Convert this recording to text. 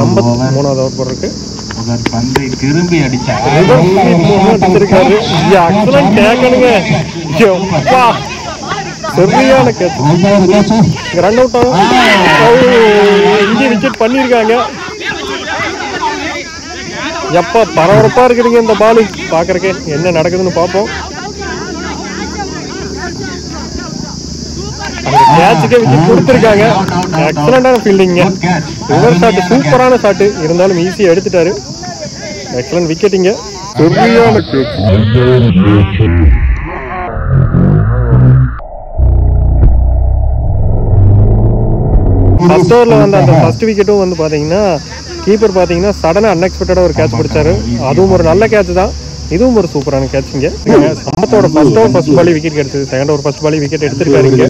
ஐம்பத்தி மூணாவது ஓவர் போடுறதுக்கு அவர் பந்தை திரும்பி அடிச்சார் அடிச்சிருக்காரு அக்சலன் கேட்கணுங்க எப்பா சரியான கேட்ச் ரன் அவுட் இங்கே விக்கெட் பண்ணியிருக்காங்க எப்பா பரபரப்பா இருக்குதுங்க இந்த பாலு பாக்குறக்கு என்ன நடக்குதுன்னு பார்ப்போம் அந்த கேட்சுக்கே விக்கெட் கொடுத்துருக்காங்க எக்ஸலண்டான ஃபீல்டிங்க ரிவர் ஷாட் சூப்பரான ஷாட் இருந்தாலும் ஈஸியாக எடுத்துட்டாரு எக்ஸலன்ட் விக்கெட்டிங்க சரியான catch. ஃபர்ஸ்ட் ஓவரில் வந்த அந்த ஃபர்ஸ்ட் விக்கெட்டும் வந்து பார்த்தீங்கன்னா கீப்பர் பார்த்தீங்கன்னா சடனாக அன்எக்ஸ்பெக்டடாக ஒரு கேட்ச் பிடிச்சாரு அதுவும் ஒரு நல்ல கேட்ச் தான் இதுவும் ஒரு சூப்பரான கேட்சுங்க சம்பத்தோட ஃபர்ஸ்ட் ஓவர் ஃபர்ஸ்ட் பாலி விக்கெட் கிடைச்சது செகண்ட் ஓவர் ஃபர்ஸ்ட் பாலி விக்கெட் எடுத்திருக்காரு இங்க